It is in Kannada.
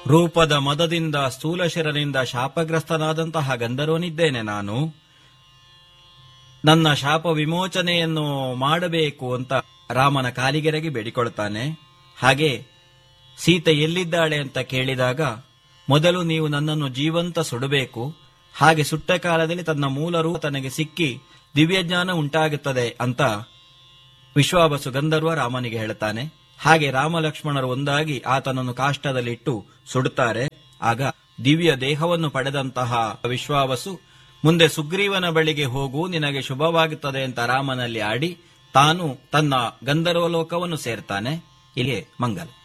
ರೂಪದ ಮದದಿಂದ ಸ್ಥೂಲಶಿರನಿಂದ ಶಾಪಗ್ರಸ್ತನಾದಂತಹ ಗಂಧರ್ವನಿದ್ದೇನೆ ನಾನು ನನ್ನ ಶಾಪ ವಿಮೋಚನೆಯನ್ನು ಮಾಡಬೇಕು ಅಂತ ರಾಮನ ಕಾಲಿಗೆರಗಿ ಬೇಡಿಕೊಳ್ತಾನೆ ಹಾಗೆ ಸೀತೆ ಎಲ್ಲಿದ್ದಾಳೆ ಅಂತ ಕೇಳಿದಾಗ ಮೊದಲು ನೀವು ನನ್ನನ್ನು ಜೀವಂತ ಸುಡಬೇಕು ಹಾಗೆ ಸುಟ್ಟ ಕಾಲದಲ್ಲಿ ತನ್ನ ಮೂಲ ರೂಪ ತನಗೆ ಸಿಕ್ಕಿ ದಿವ್ಯಜ್ಞಾನ ಉಂಟಾಗುತ್ತದೆ ಅಂತ ವಿಶ್ವಾವಸು ಗಂಧರ್ವ ರಾಮನಿಗೆ ಹೇಳ್ತಾನೆ ಹಾಗೆ ರಾಮ ಲಕ್ಷ್ಮಣರು ಒಂದಾಗಿ ಆತನನ್ನು ಕಾಷ್ಟದಲ್ಲಿಟ್ಟು ಸುಡುತ್ತಾರೆ ಆಗ ದಿವ್ಯ ದೇಹವನ್ನು ಪಡೆದಂತಹ ವಿಶ್ವಾವಸು ಮುಂದೆ ಸುಗ್ರೀವನ ಬಳಿಗೆ ಹೋಗು ನಿನಗೆ ಶುಭವಾಗುತ್ತದೆ ಅಂತ ರಾಮನಲ್ಲಿ ಆಡಿ ತಾನು ತನ್ನ ಗಂಧರ್ವ ಲೋಕವನ್ನು ಸೇರ್ತಾನೆ ಇಲ್ಲಿಗೆ ಮಂಗಲ